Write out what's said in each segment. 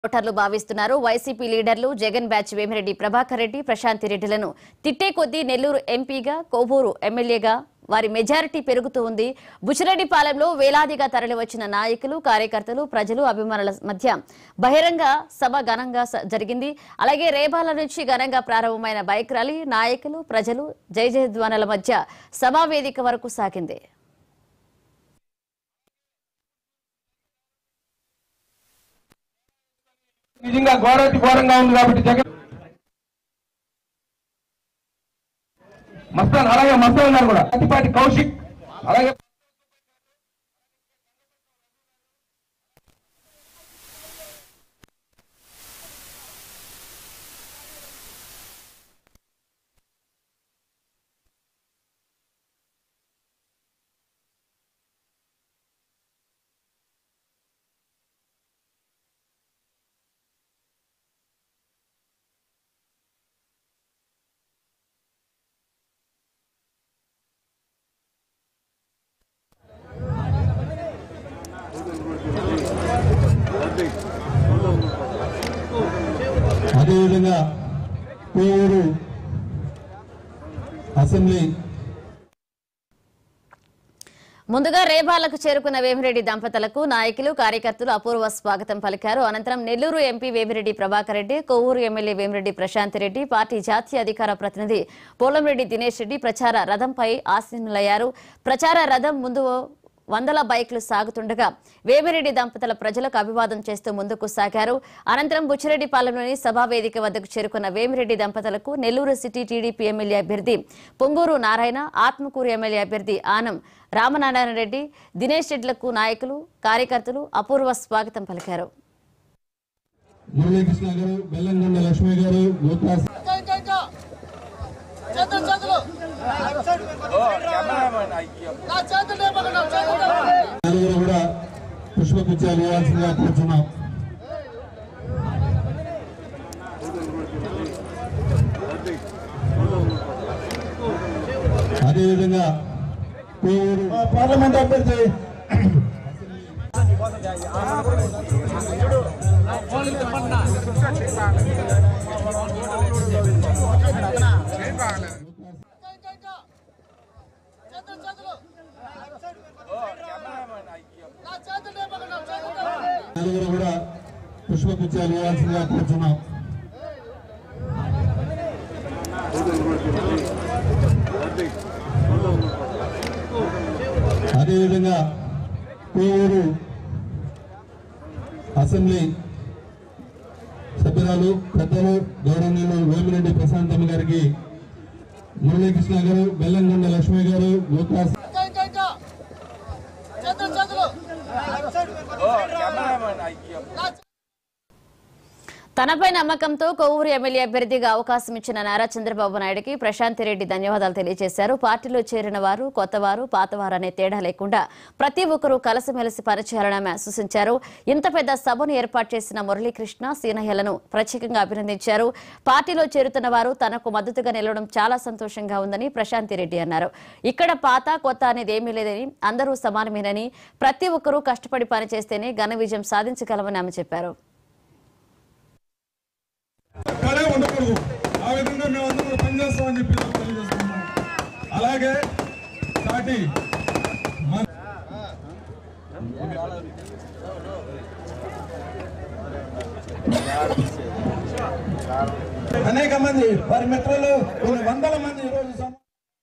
ఓటర్లు భావిస్తున్నారు వైసీపీ లీడర్లు జగన్ బ్యాచ్ వేమిరెడ్డి ప్రభాకర్ రెడ్డి ప్రశాంతి రెడ్డిలను తిట్టే కొద్దీ నెల్లూరు ఎంపీగా కోవూరు ఎమ్మెల్యేగా వారి మెజారిటీ పెరుగుతూ ఉంది బుచ్చిరెడ్డిపాలెంలో వేలాదిగా తరలివచ్చిన నాయకులు కార్యకర్తలు ప్రజలు అభిమానుల మధ్య బహిరంగ సభ ఘనంగా స- జరిగింది అలాగే రేబాల నుంచి ఘనంగా ప్రారంభమైన బైక్ ర్యాలీ నాయకులు ప్రజలు జై జయధ్వానాల మధ్య సభా వేదిక వరకు సాగింది నిజంగా ఘోరాతి ఘోరంగా ఉంది కాబట్టి జగన్ మస్తాన్ అలాగే మస్తాన్ గారు కూడా అతిపాటి కౌశిక్ అలాగే అదేవిధంగా కోవూరు అసెంబ్లీ ముందుగా రేబాలకు చేరుకున్న వేమిరెడ్డి దంపతులకు నాయకులు కార్యకర్తలు అపూర్వ స్వాగతం పలికారు అనంతరం Nellore MP Vemireddy Prabhakar Reddy Kovvur MLA Vemireddy Prashanth Reddy party జాతీయ అధికార ప్రతినిధి పోలంరెడ్డి దినేష్ రెడ్డి ప్రచార రథంపై ఆసీనులయ్యారు ప్రచార రథం ముందు వందల బైక్లు సాగుతుండగా వేమిరెడ్డి దంపతుల ప్రజలకు అభివాదం చేస్తూ ముందుకు సాగారు అనంతరం బుచ్చిరెడ్డిపాలెంలోని సభా వేదిక వద్దకు చేరుకున్న వేమిరెడ్డి దంపతులకు నెల్లూరు సిటీ టీడీపీ ఎమ్మెల్యే అభ్యర్థి పొంగూరు నారాయణ ఆత్మకూరు ఎమ్మెల్యే అభ్యర్థి ఆనం రామనారాయణ రెడ్డి దినేష్ రెడ్లకు నాయకులు కార్యకర్తలు అపూర్వ స్వాగతం పలికారు మురళీకృష్ణ గారు బెల్లంకొండ లక్ష్మి గారు గోకాస్ చేతులు చేతులు నా చేతులు లేపకుండా చేతులు నలుగురు కూడా పుష్పగుచ్చాలు ఇవ్వాల్సిందిగా కూర్చున్నాం అదేవిధంగా కోవూరు పార్లమెంట్ అభ్యర్థి చేతులు చేతులు నా చేతులు లేపకుండా చేతులు నలుగురు కూడా పుష్పగుచ్చాలు ఇవ్వాల్సిందిగా కూర్చున్నాం అదేవిధంగా కోవూరు అసెంబ్లీ సభ్యురాలు పెద్దలు గౌరవనీయులు వేమిరెడ్డి ప్రశాంతమ్మ గారికి మురళీకృష్ణ గారు బెల్లంకొండ లక్ష్మి గారు గోకాస్ ఇంకా ఇంకా ఇంకా చేతులు చేతులు నా తనపై నమ్మకంతో కొవ్వూరు ఎమ్మెల్యే అభ్యర్థిగా అవకాశం ఇచ్చిన నారా చంద్రబాబు నాయుడుకి ప్రశాంత్ రెడ్డి ధన్యవాదాలు తెలియజేశారు పార్టీలో చేరిన వారు కొత్తవారు పాతవారు అనే తేడా లేకుండా ప్రతి ఒక్కరూ కలిసిమెలిసి పనిచేయాలని ఆమె సూచించారు ఇంత పెద్ద సభను ఏర్పాటు చేసిన మురళీకృష్ణ సీనయ్యలను ప్రత్యేకంగా అభినందించారు పార్టీలో చేరుతున్న వారు తనకు మద్దతుగా నిలవడం చాలా సంతోషంగా ఉందని ప్రశాంతి రెడ్డి అన్నారు ఇక్కడ పాత కొత్త అనేది ఏమీ లేదని అందరూ సమానమేనని ప్రతి ఒక్కరూ కష్టపడి పనిచేస్తేనే ఘన విజయం సాధించగలమని ఆమె చెప్పారు అక్కడే ఉండకూడదు ఆ విధంగా మేము అందరం పనిచేస్తామని చెప్పి తెలియజేస్తున్నాం అలాగే సాటి మన- అనేక మంది వారి మిత్రులు కొన్ని వందల మంది ఈరోజు సమ-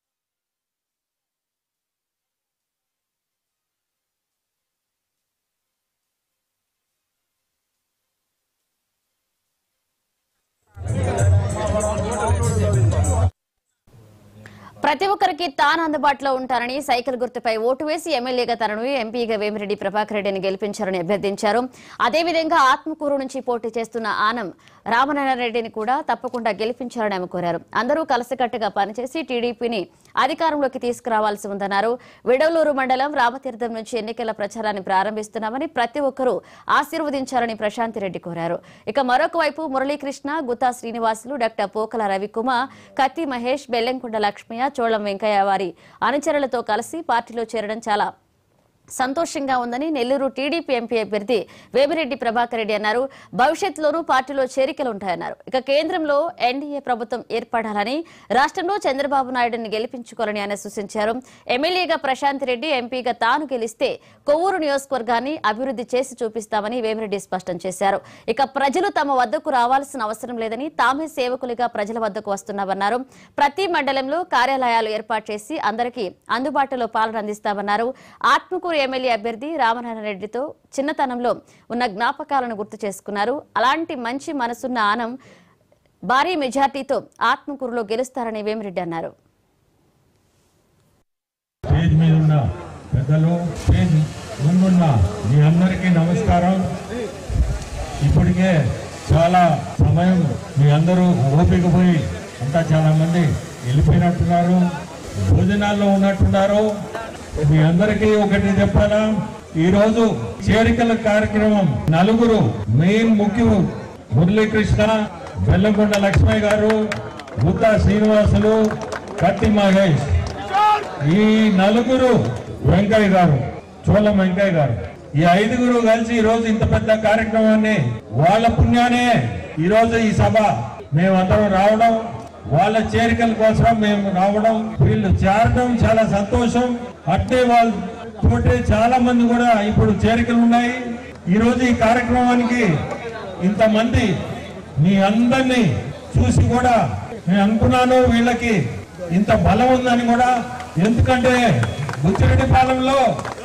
ప్రతి ఒక్కరికి తాను అందుబాటులో ఉంటారని సైకిల్ గుర్తుపై ఓటు వేసి ఎమ్మెల్యేగా తనను ఎంపీగా వేమిరెడ్డి ప్రభాకర్ రెడ్డిని గెలిపించారని అభ్యర్థించారు అదేవిధంగా ఆత్మకూరు నుంచి పోటీ చేస్తున్న ఆనం రామనారాయణ రెడ్డిని కూడా తప్పకుండా గెలిపించాలని ఆమె కోరారు అందరూ కలిసికట్టుగా పనిచేసి టీడీపీని అధికారంలోకి తీసుకురావాల్సి ఉందన్నారు విడవలూరు మండలం రామతీర్థం నుంచి ఎన్నికల ప్రచారాన్ని ప్రారంభిస్తున్నామని ప్రతి ఒక్కరూ ఆశీర్వదించాలని ప్రశాంతి రెడ్డి కోరారు ఇక మరొక వైపు మురళీకృష్ణ గుత్తా శ్రీనివాసులు డాక్టర్ పోకల రవికుమార్ కత్తి మహేష్ బెల్లంకొండ లక్ష్మయ్య చోళం వెంకయ్య వారి అనుచరులతో కలిసి పార్టీలో చేరడం చాలా సంతోషంగా ఉందని నెల్లూరు టీడీపీ ఎంపీ అభ్యర్థి వేమిరెడ్డి ప్రభాకర్ రెడ్డి అన్నారు భవిష్యత్తులోనూ పార్టీలో చేరికలు ఉంటాయన్నారు ఇక కేంద్రంలో ఎన్డీఏ ప్రభుత్వం ఏర్పడాలని రాష్ట్రంలో చంద్రబాబు నాయుడుని గెలిపించుకోవాలని ఆయన సూచించారు ఎమ్మెల్యేగా ప్రశాంత్ రెడ్డి ఎంపీగా తాను గెలిస్తే కొవ్వూరు నియోజకవర్గాన్ని అభివృద్ధి చేసి చూపిస్తామని వేమిరెడ్డి స్పష్టం చేశారు ఇక ప్రజలు తమ వద్దకు రావాల్సిన అవసరం లేదని తామే సేవకులుగా ప్రజల వద్దకు వస్తున్నామన్నారు ప్రతి మండలంలో కార్యాలయాలు ఏర్పాటు చేసి అందరికీ అందుబాటులో పాలన అందిస్తామన్నారు ఆత్మకూరు ఎమ్మెల్యే అభ్యర్థి రామనారాయణ రెడ్డితో చిన్నతనంలో ఉన్న జ్ఞాపకాలను గుర్తు చేసుకున్నారు అలాంటి మంచి మనసున్న ఆనం భారీ మెజార్టీతో ఆత్మకూరులో గెలుస్తారని వేమిరెడ్డి అన్నారు స్టేజ్ మీద ఉన్న పెద్దలు స్టేజ్ ముందున్న మీ అందరికీ నమస్కారం ఇప్పటికే చాలా సమయం మీ అందరూ ఓపిక పోయి అంతా చాలా మంది వెళ్ళిపోయినట్టున్నారు భోజనాల్లో ఉన్నట్టున్నారు మీ అందరికీ ఒకటి చెప్పాలా ఈరోజు చేరికల కార్యక్రమం నలుగురు మెయిన్ ముఖ్య మురళీకృష్ణ బెల్లంకొండ లక్ష్మయ్య గారు బుద్ధ శ్రీనివాసులు కత్తి మహేష్ ఈ నలుగురు వెంకయ్య గారు చోళం వెంకయ్య గారు ఈ ఐదుగురు కలిసి ఈ రోజు ఇంత పెద్ద కార్యక్రమాన్ని వాళ్ళ పుణ్యానే ఈ రోజు ఈ సభ మేమందరం రావడం వాళ్ళ చేరికల కోసం మేము రావడం వీళ్ళు చేరడం చాలా సంతోషం అట్టే వాళ్ళు తోటే చాలా మంది కూడా ఇప్పుడు చేరికలు ఉన్నాయి ఈ రోజు ఈ కార్యక్రమానికి ఇంతమంది మీ అందరినీ చూసి కూడా నేను అనుకున్నాను వీళ్ళకి ఇంత బలం ఉందని కూడా ఎందుకంటే బుచ్చిరెడ్డి పాలెంలో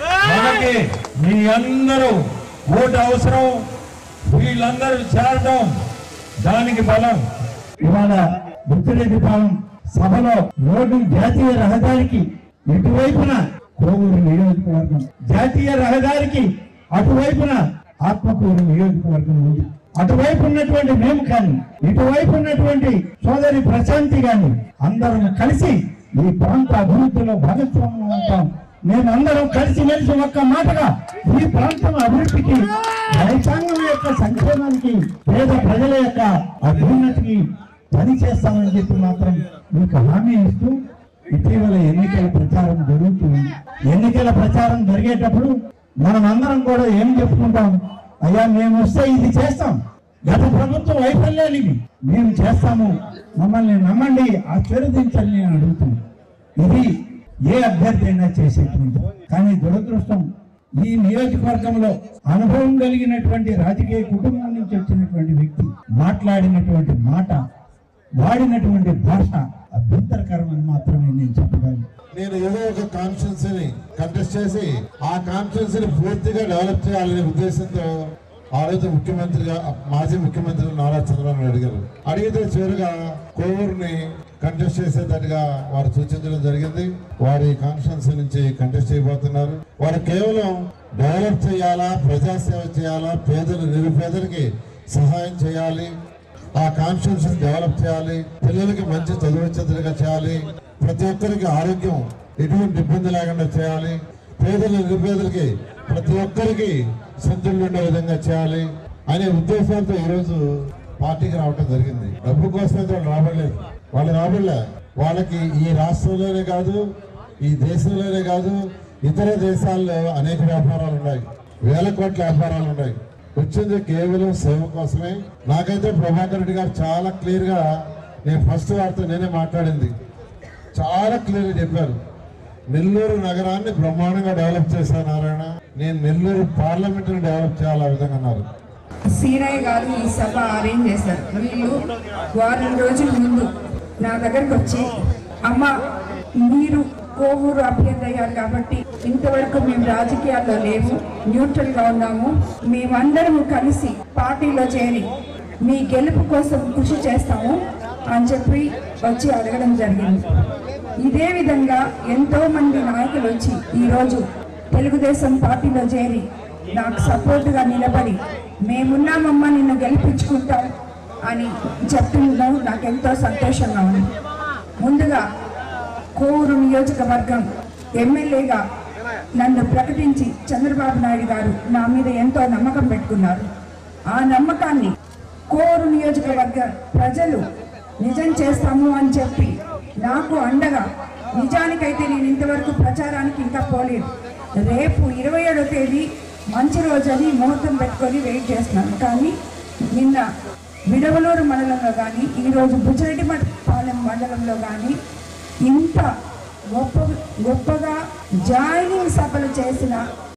మనకి మీ అందరూ ఓటు అవసరం వీళ్ళందరూ చేరడం దానికి బలం ఇవాళ బుచ్చిరెడ్డిపాలెం సభలో రోడ్డు జాతీయ రహదారికి ఇటువైపున కోవూరు నియోజకవర్గం జాతీయ రహదారికి అటువైపున ఆత్మకూరు నియోజకవర్గం ఉంది అటువైపు ఉన్నటువంటి మేము కానీ ఇటువైపు ఉన్నటువంటి సోదరి ప్రశాంతి గాని అందరం కలిసి ఈ ప్రాంత అభివృద్ధిలో భాగస్వామ్యం ఉంటాం మేమందరం కలిసి మెలిసి ఒక్క మాటగా ఈ ప్రాంతం అభివృద్ధికి రైతాంగం యొక్క సంక్షేమానికి పేద ప్రజల యొక్క అభ్యున్నతికి పని చేస్తామని చెప్పి మాత్రం మీకు హామీ ఇస్తూ ఇటీవల ఎన్నికల ప్రచారం జరుగుతుంది ఎన్నికల ప్రచారం జరిగేటప్పుడు మనం అందరం కూడా ఏం చెప్పుకుంటాం అయ్యా మేము వస్తే ఇది చేస్తాం గత ప్రభుత్వం వైఫల్యాలు ఇవి మేము చేస్తాము మమ్మల్ని నమ్మండి ఆశీర్వదించండి అని అడుగుతున్నాం ఇది ఏ అభ్యర్థి అయినా చేసేటువంటి కానీ దురదృష్టం ఈ నియోజకవర్గంలో అనుభవం కలిగినటువంటి రాజకీయ కుటుంబం నుంచి వచ్చినటువంటి వ్యక్తి మాట్లాడినటువంటి మాట వాడినటువంటి భాష అభ్యంతరకరం అని మాత్రమే నేను చెప్పగలను నేను ఏదో ఒక కాన్స్టిట్యున్సీని కంటెస్ట్ చేసి ఆ కాన్స్టిట్యున్సీని పూర్తిగా డెవలప్ చేయాలనే ఉద్దేశంతో ఆ రోజు ముఖ్యమంత్రిగా మాజీ ముఖ్యమంత్రి నారా చంద్రబాబు నాయుడు అడిగారు అడిగితే చివరిగా కోవూరుని కంటెస్ట్ చేసేటట్టుగా వారు సూచించడం జరిగింది వారి కాన్స్టిట్యున్సీ నుంచి కంటెస్ట్ చేయబోతున్నారు వారు కేవలం డెవలప్ చేయాలా ప్రజాసేవ చేయాలా పేదలు నిరుపేదలకి సహాయం చేయాలి ఆ కాన్స్టిట్యూషన్ డెవలప్ చేయాలి పిల్లలకి మంచి చదువు వచ్చేదిగా చేయాలి ప్రతి ఒక్కరికి ఆరోగ్యం ఎటువంటి ఇబ్బంది లేకుండా చేయాలి పేదల నిరుపేదలకి ప్రతి ఒక్కరికి సంతులు ఉండే విధంగా చేయాలి అనే ఉద్దేశంతో ఈరోజు పార్టీకి రావటం జరిగింది డబ్బు కోసం అయితే వాళ్ళు రాబడలేదు వాళ్ళు రాబడలే వాళ్ళకి ఈ రాష్ట్రంలోనే కాదు ఈ దేశంలోనే కాదు ఇతర దేశాల్లో అనేక వ్యాపారాలు ఉన్నాయి వేల కోట్ల వ్యాపారాలు ఉన్నాయి వచ్చింది కేవలం సేవ కోసమే నాకైతే ప్రభాకర్ రెడ్డి గారు చాలా క్లియర్ గా నేను ఫస్ట్ వారితో నేనే మాట్లాడింది చాలా క్లియర్ గా చెప్పారు నెల్లూరు నగరాన్ని బ్రహ్మాండంగా డెవలప్ చేశారు నారాయణ నేను నెల్లూరు పార్లమెంట్ ని డెవలప్ చేయాలి ఆ విధంగా అన్నారు సీనయ్య గారు ఈ సభ అరేంజ్ చేశారు వీళ్ళు వారం రోజుల ముందు నా దగ్గరకు వచ్చి అమ్మ మీరు కోవూరు అభ్యర్థి అయ్యారు కాబట్టి ఇంతవరకు మేము రాజకీయాల్లో లేము న్యూట్రల్ గా ఉన్నాము మేమందరము కలిసి పార్టీలో చేరి మీ గెలుపు కోసం కృషి చేస్తాము అని చెప్పి వచ్చి అడగడం జరిగింది ఇదే విధంగా ఎంతో మంది నాయకులు వచ్చి ఈరోజు తెలుగుదేశం పార్టీలో చేరి నాకు సపోర్టుగా నిలబడి మేమున్నామమ్మా నిన్ను గెలిపించుకుంటాం అని చెప్తుండడం నాకు ఎంతో సంతోషంగా ఉంది ముందుగా కోవూరు నియోజకవర్గం ఎమ్మెల్యేగా నన్ను ప్రకటించి చంద్రబాబు నాయుడు గారు నా మీద ఎంతో నమ్మకం పెట్టుకున్నారు ఆ నమ్మకాన్ని కోవూరు నియోజకవర్గ ప్రజలు నిజం చేస్తాము అని చెప్పి నాకు అండగా నిజానికైతే నేను ఇంతవరకు ప్రచారానికి ఇంకా పోలేదు రేపు ఇరవై ఏడో తేదీ మంచి రోజని ముహూర్తం పెట్టుకొని వెయిట్ చేస్తున్నాను కానీ నిన్న విడవలూరు మండలంలో కానీ ఈరోజు బుచ్చిరెడ్డిపాలెం మండలంలో కానీ ఇంత గొప్ప గొప్పగా జాయినింగ్ సభలు చేసిన